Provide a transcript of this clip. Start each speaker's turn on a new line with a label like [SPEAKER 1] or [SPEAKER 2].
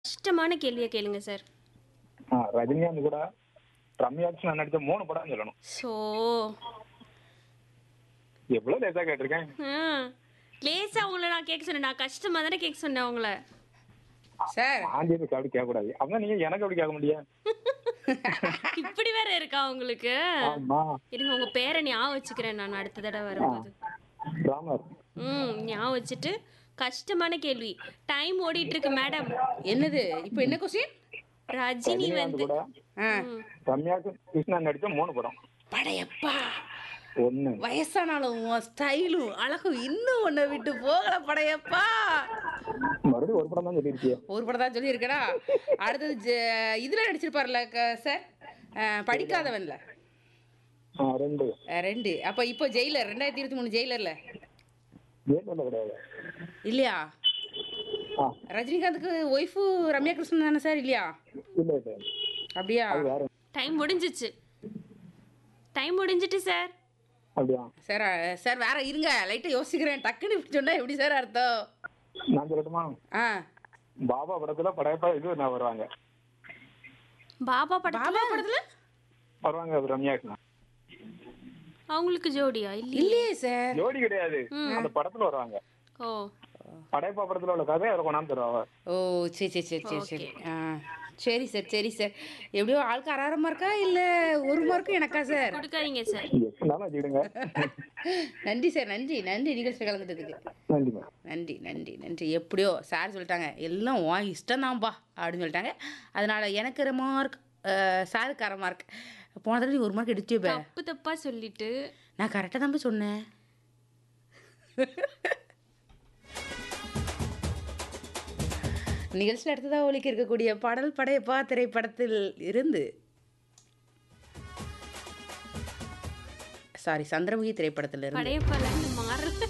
[SPEAKER 1] கஷ்டமான கேள்வியை கேளுங்க சார்
[SPEAKER 2] ஆ, ரஜினிகாந்த் கூட ரம்யா கிருஷ்ணன் நடிச்ச மூணு படம் சொல்லணும்
[SPEAKER 1] ஸோ
[SPEAKER 2] எவ்வளவு லேசா கேட்டிருக்கேன்
[SPEAKER 1] லேசா உங்களை நான் கேட்க சொன்னேன் நான் கஷ்டமா தானே கேட்க சொன்னேன் உங்களை
[SPEAKER 3] சார்
[SPEAKER 2] ஆஞ்சதுக்கு அப்படி கேட்க கூடாது அப்பதான் நீங்க எனக்கு அப்படி கேட்க முடியும்
[SPEAKER 1] இப்படி வேற இருக்கா உங்களுக்கு
[SPEAKER 2] ஆமா
[SPEAKER 1] இருங்க உங்க பேரை ஞாபகம் வச்சுக்கிறேன் நான் அடுத்த தடவை வரும்போது
[SPEAKER 2] ராமர்
[SPEAKER 1] ம் ஞாபகம் வச்சுட்டு கஷ்டமான கேள்வி டைம் ஓடிட்டு இருக்கு மேடம்
[SPEAKER 3] என்னது இப்போ என்ன கொஸ்டின்
[SPEAKER 1] ரஜினி
[SPEAKER 2] ரஜினிகாந்த்
[SPEAKER 1] வந்து
[SPEAKER 2] கூட
[SPEAKER 3] ஆ
[SPEAKER 2] ரம்யா கிருஷ்ணன் நடிச்ச மூணு படம்
[SPEAKER 3] படையப்பா
[SPEAKER 2] ஒண்ணு
[SPEAKER 3] வயசானாலும் உன் ஸ்டைலும் அழகும் இன்னும் ஒன்றை விட்டு போகல படையப்பா
[SPEAKER 2] மறுபடியும் ஒரு படம் தான் சொல்லியிருக்கிய
[SPEAKER 3] ஒரு படம் தான் சொல்லியிருக்கடா அடுத்தது ஜ- இதுல நடிச்சிருப்பார்ல க- சார் அஹ், படிக்காதவன்ல
[SPEAKER 2] ஆ, ரெண்டு
[SPEAKER 3] அஹ், ரெண்டு அப்போ இப்போ ஜெயிலர் ரெண்டாயிரத்தி இருபத்தி மூணு ஜெயிலர்ல
[SPEAKER 2] ஏன் கிடையாது
[SPEAKER 3] இல்லையா
[SPEAKER 2] ஆ
[SPEAKER 3] ரஜினிகாந்துக்கு ஒய்ஃபு ரம்யா கிருஷ்ணன் தானே சார் இல்லையா
[SPEAKER 2] இல்ல இல்ல
[SPEAKER 3] அப்படியா
[SPEAKER 2] அது வேற
[SPEAKER 1] டைம் முடிஞ்சிச்சு டைம் முடிஞ்சிட்டு சார்
[SPEAKER 2] அப்படியா
[SPEAKER 3] சார் அஹ், சார் வேற இருங்க லைட்டாக யோசிக்கிறேன் டக்குன்னு இப்படி சொன்னா எப்படி சார் அர்த்தம்
[SPEAKER 2] நான் சொல்லட்டுமா
[SPEAKER 3] ஆ
[SPEAKER 2] பாபா படத்துல படையப்பா இது நான் வருவாங்க
[SPEAKER 1] பாபா படத்துல
[SPEAKER 3] பாபா படத்துல
[SPEAKER 2] வருவாங்க ரம்யா கிருஷ்ணன்
[SPEAKER 1] அவங்களுக்கு ஜோடியா இல்லையே
[SPEAKER 3] இல்லையே சார்
[SPEAKER 2] ஜோடி கிடையாது அந்த படத்துல வருவாங்க
[SPEAKER 1] ஓ
[SPEAKER 2] படையப்பா படத்துல உள்ள கதையை அதை கொண்டாந்து தருவாங்க
[SPEAKER 3] ஓ சரி சரி சரி சரி சரி ஆ சரி சார் சரி சார் எப்படியோ ஆளுக்கு அரை மார்க்கா இல்லை ஒரு மார்க்கும் எனக்கா சார்
[SPEAKER 1] கொடுக்காதீங்க சார்
[SPEAKER 2] எப்படினாலும் வச்சுக்கிடுங்க
[SPEAKER 3] நன்றி சார் நன்றி நன்றி நிகழ்ச்சி கலந்துட்டதுக்கு
[SPEAKER 2] நன்றி மேம்
[SPEAKER 3] நன்றி நன்றி நன்றி எப்படியோ சார் சொல்லிட்டாங்க எல்லாம் உன் இஷ்டம் தான்ப்பா அப்படின்னு சொல்லிட்டாங்க அதனால எனக்கு ஒரு மார்க் சாருக்கு அரை மார்க் போன தடவை நீ ஒரு மார்க் எடுத்து
[SPEAKER 1] தப்பு தப்பா சொல்லிட்டு
[SPEAKER 3] நான் கரெக்டாக தான் போய் சொன்னேன் நிகழ்ச்சியில் அடுத்ததாக ஒலிக்க இருக்கக்கூடிய பாடல் படையப்பா திரைப்படத்தில் இருந்து சாரி சந்திரமுகி திரைப்படத்தில் இருந்து
[SPEAKER 1] படையப்பால மாறல